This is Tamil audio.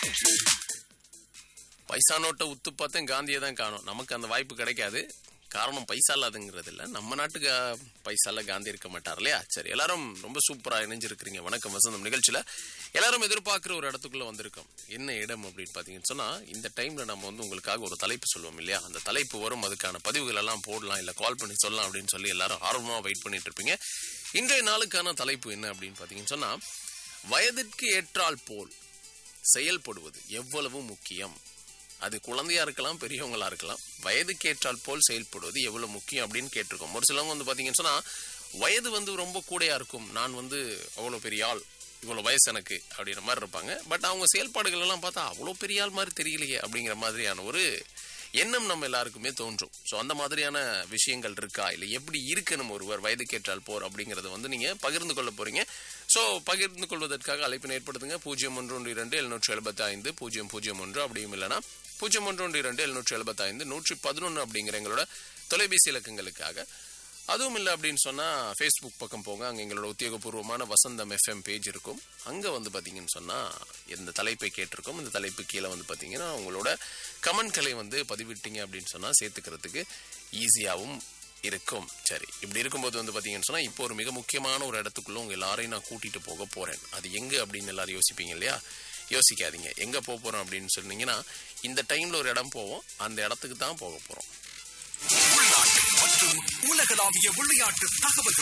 பைசா நோட்டை உத்து பார்த்தேன் காந்தியை தான் காணும் நமக்கு அந்த வாய்ப்பு கிடைக்காது காரணம் பைசா இல்லாதுங்கிறது இல்லை நம்ம நாட்டுக்கு அஹ், பைசால காந்தி இருக்க மாட்டார் இல்லையா சரி எல்லாரும் ரொம்ப சூப்பரா இணைஞ்சிருக்கிறீங்க வணக்கம் வசந்தம் நிகழ்ச்சியில எல்லாரும் எதிர்பார்க்குற ஒரு இடத்துக்குள்ள வந்திருக்கோம் என்ன இடம் அப்படின்னு பார்த்தீங்கன்னு சொன்னா இந்த டைம்ல நம்ம வந்து உங்களுக்காக ஒரு தலைப்பு சொல்லுவோம் இல்லையா அந்த தலைப்பு வரும் அதுக்கான பதிவுகள் எல்லாம் போடலாம் இல்ல கால் பண்ணி சொல்லலாம் அப்படின்னு சொல்லி எல்லாரும் ஆர்வமா வெயிட் பண்ணிட்டு இருப்பீங்க இன்றைய நாளுக்கான தலைப்பு என்ன அப்படின்னு பார்த்தீங்கன்னு சொன்னா வயதிற்கு ஏற்றால் போல் செயல்படுவது எவ்வளவு முக்கியம் அது குழந்தையா இருக்கலாம் பெரியவங்களா இருக்கலாம் வயதுக்கு ஏற்றால் போல் செயல்படுவது எவ்வளவு முக்கியம் அப்படின்னு கேட்டிருக்கோம் ஒரு சிலவங்க வந்து பாத்தீங்கன்னு சொன்னா வயது வந்து ரொம்ப கூடையா இருக்கும் நான் வந்து அவ்வளவு பெரிய ஆள் இவ்வளவு வயசு எனக்கு அப்படின்ற மாதிரி இருப்பாங்க பட் அவங்க செயல்பாடுகள் எல்லாம் பார்த்தா அவ்வளவு பெரிய ஆள் மாதிரி தெரியலையே அப்படிங்கிற மாதிரியான ஒரு எண்ணம் நம்ம எல்லாருக்குமே தோன்றும் ஸோ அந்த மாதிரியான விஷயங்கள் இருக்கா இல்லை எப்படி இருக்கணும் ஒருவர் வயதுக்கேற்றால் போர் அப்படிங்கறத வந்து நீங்க பகிர்ந்து கொள்ள போறீங்க ஸோ பகிர்ந்து கொள்வதற்காக அழைப்பினை ஏற்படுத்துங்க பூஜ்ஜியம் ஒன்று ஒன்று இரண்டு எழுநூற்றி எழுபத்தி ஐந்து பூஜ்ஜியம் பூஜ்ஜியம் ஒன்று அப்படியும் இல்லைனா பூஜ்ஜியம் ஒன்று ஒன்று இரண்டு எழுநூற்றி எழுபத்தி ஐந்து நூற்றி பதினொன்று அப்படிங்கிற எங்களோட தொலைபேசி இலக்கங்களுக்காக அதுவும் இல்லை அப்படின்னு சொன்னால் ஃபேஸ்புக் பக்கம் போங்க அங்கே எங்களோட உத்தியோகபூர்வமான வசந்தம் எஃப்எம் பேஜ் இருக்கும் அங்கே வந்து பார்த்தீங்கன்னு சொன்னால் இந்த தலைப்பை கேட்டிருக்கோம் இந்த தலைப்பு கீழே வந்து பார்த்தீங்கன்னா உங்களோட கமெண்ட்களை வந்து பதிவிட்டீங்க அப்படின்னு சொன்னால் சேர்த்துக்கிறதுக்கு ஈஸியாகவும் இருக்கும் சரி இப்படி இருக்கும்போது வந்து பார்த்தீங்கன்னு சொன்னால் இப்போ ஒரு மிக முக்கியமான ஒரு இடத்துக்குள்ள உங்கள் எல்லாரையும் நான் கூட்டிகிட்டு போக போகிறேன் அது எங்கே அப்படின்னு எல்லாரும் யோசிப்பீங்க இல்லையா யோசிக்காதீங்க எங்கே போக போகிறோம் அப்படின்னு சொன்னீங்கன்னா இந்த டைமில் ஒரு இடம் போவோம் அந்த இடத்துக்கு தான் போக போகிறோம் உள்நாட்டு மற்றும் உலகளாவிய விளையாட்டு தகவல்கள்